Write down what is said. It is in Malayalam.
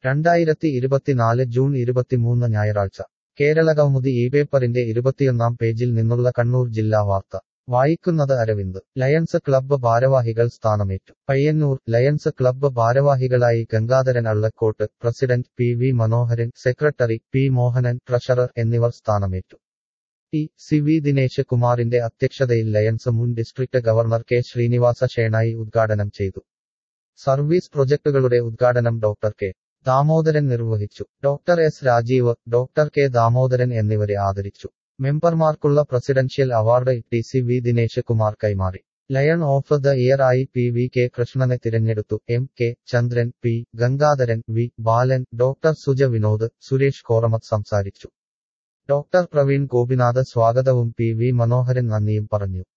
രണ്ടായിരത്തി ഇരുപത്തിനാല് ജൂൺ ഇരുപത്തിമൂന്ന് ഞായറാഴ്ച കേരള കൗമുദി ഈ പേപ്പറിന്റെ ഇരുപത്തിയൊന്നാം പേജിൽ നിന്നുള്ള കണ്ണൂർ ജില്ലാ വാർത്ത വായിക്കുന്നത് അരവിന്ദ് ലയൺസ് ക്ലബ്ബ് ഭാരവാഹികൾ സ്ഥാനമേറ്റു പയ്യന്നൂർ ലയൺസ് ക്ലബ്ബ് ഭാരവാഹികളായി Gangadharan Allakkott president P V Manoharan secretary P Mohanan treasurer എന്നിവർ സ്ഥാനമേറ്റു ടി സി വി ദിനേശ് കുമാറിന്റെ അധ്യക്ഷതയിൽ ലയൺസ് മുൻ district governor K Srinivasa Shenoy ഉദ്ഘാടനം ചെയ്തു സർവീസ് പ്രൊജക്ടുകളുടെ ഉദ്ഘാടനം ഡോക്ടർ കെ ദാമോദരൻ നിർവഹിച്ചു doctor S Rajeev doctor K Damodaran എന്നിവരെ ആദരിച്ചു മെമ്പർമാർക്കുള്ള presidential award T C V Dinesh Kumar കൈമാറി ലയൺ ഓഫ് ദ ഇയർ ആയി പി വി കെ കൃഷ്ണനെ തിരഞ്ഞെടുത്തു M K Chandran P Gangadharan V Balan doctor Suja Vinod Suresh Koramath സംസാരിച്ചു ഡോക്ടർ പ്രവീൺ ഗോപിനാഥ് സ്വാഗതവും പി വി മനോഹരൻ നന്ദിയും പറഞ്ഞു